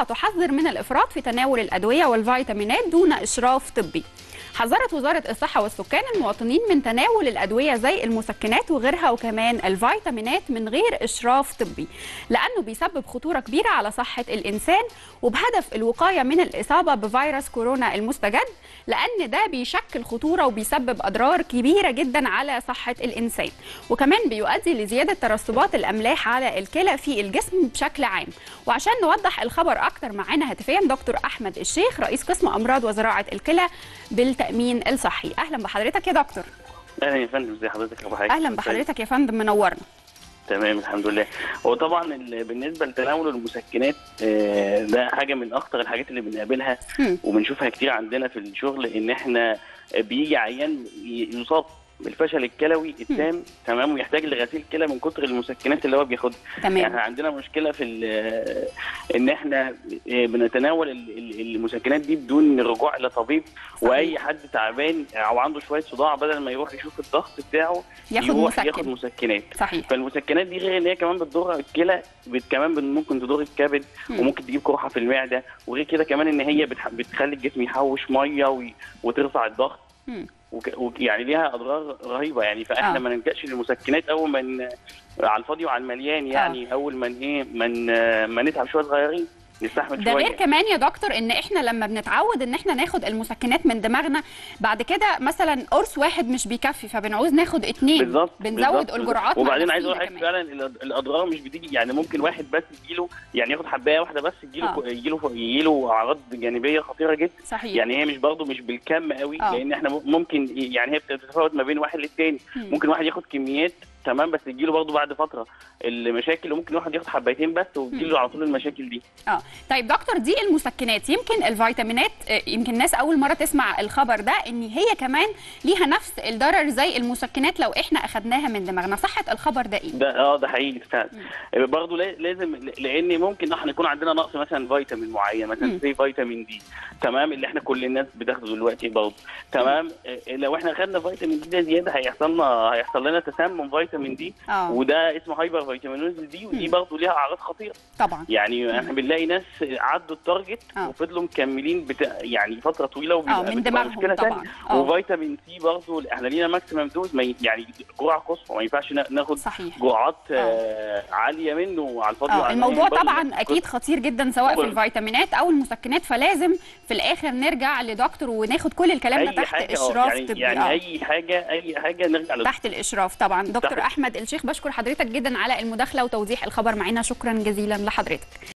تحذر من الافراط في تناول الادويه والفيتامينات دون اشراف طبي حذرت وزارة الصحة والسكان المواطنين من تناول الأدوية زي المسكنات وغيرها وكمان الفيتامينات من غير إشراف طبي لأنه بيسبب خطورة كبيرة على صحة الإنسان وبهدف الوقاية من الإصابة بفيروس كورونا المستجد لأن ده بيشكل خطورة وبيسبب أضرار كبيرة جدا على صحة الإنسان وكمان بيؤدي لزيادة ترسبات الأملاح على الكلى في الجسم بشكل عام وعشان نوضح الخبر أكتر معانا هاتفيا دكتور أحمد الشيخ رئيس قسم أمراض وزراعة الكلى بالتأمين الصحي أهلا بحضرتك يا دكتور اهلا يا فندم ازي حضرتك يا ابو حاج أهلا بحضرتك يا فندم منورنا تمام الحمد لله هو طبعا ال- بالنسبه لتناول المسكنات آه، ده حاجه من اخطر الحاجات اللي بنقابلها مم. وبنشوفها كتير عندنا في الشغل ان احنا بيجي عيان ي- يصاب بالفشل الكلوي التام تمام ويحتاج لغسيل كلى من كتر المسكنات اللي هو بياخدها يعني تمام احنا عندنا مشكله في ال- ان احنا بنتناول ال- ال- المسكنات دي بدون رجوع لطبيب واي حد تعبان او عنده شويه صداع بدل ما يروح يشوف الضغط بتاعه ياخد يروح ياخد مسكن مسكنات صحيح فالمسكنات دي غير ان هي كمان بتضر الكلى بت- كمان بت- ممكن تضر الكبد مم. وممكن تجيب قرحه في المعده وغير كده كمان ان هي بتح- بتخلي الجسم يحوش ميه وي- وترفع الضغط مم. وك... وك... يعني ليها اضرار رهيبه يعني فاحنا آه. ما نلجاش للمسكنات اول ما ن... على الفاضي وعلى المليان يعني اول ما ن- ايه ما ن- ما نتعب شويه صغيرين نستحمل ده شويه غير كمان يا دكتور ان احنا لما بنتعود ان احنا ناخد المسكنات من دماغنا بعد كده مثلا قرص واحد مش بيكفي فبنعوز ناخد اتنين بالظبط بنزود بالظبط. الجرعات مع وبعدين عايز نفسينا اقول لك كمان. فعلا الأض- الاضرار مش بتيجي يعني ممكن واحد بس يجيله يعني ياخد حبايه واحده بس يجيله آه. يجيله يجيله اعراض جانبيه خطيره جدا صحيح يعني هي مش برضه مش بالكم قوي آه. لان احنا ممكن يعني هي بتتفاوت ما بين واحد للتاني مم. ممكن واحد ياخد كميات تمام بس يجيله برضه بعد فتره المشاكل وممكن واحد ياخد حبايتين بس ويجيله على طول المشاكل دي اه طيب دكتور دي المسكنات يمكن الفيتامينات آه، يمكن الناس اول مره تسمع الخبر ده ان هي كمان ليها نفس الضرر زي المسكنات لو احنا اخدناها من دماغنا صحه الخبر ده ايه ده اه ده حقيقي فعلا برضه لا- لازم لان ممكن احنا يكون عندنا نقص مثلا فيتامين معين مم. مثلا زي فيتامين دي تمام اللي احنا كل الناس بتاخده دلوقتي برضه تمام آه، لو احنا خدنا فيتامين دي ده زياده هيحصل لنا هيحصل لنا تسمم فيتامين دي اه وده اسمه هايبر فيتامينوز دي ودي مم. برضه ليها اعراض خطيره طبعا يعني احنا بنلاقي ناس عدوا التارجت آه. وفضلوا مكملين بتا... يعني فتره طويله اه وبيبقى من بتبقى دماغهم مشكله طبعا ثانيه اه وفيتامين سي برضه احنا لينا ماكسيمم دوز ما ي... يعني جرعه قصوى ما ينفعش نا- ناخد صحيح جرعات آه عاليه منه على الفاضي اه وعلى الموضوع المليان برضه. طبعا اكيد خطير جدا سواء في كل- الفيتامينات او المسكنات فلازم في الاخر نرجع لدكتور وناخد كل الكلام ده اي تحت حاجه آه، اشراف يعني, طبي يعني آه. اي حاجه اي حاجه نرجع للدكتور. تحت الاشراف طبعا دكتور تحت- احمد الشيخ بشكر حضرتك جدا على المداخله وتوضيح الخبر معنا شكرا جزيلا لحضرتك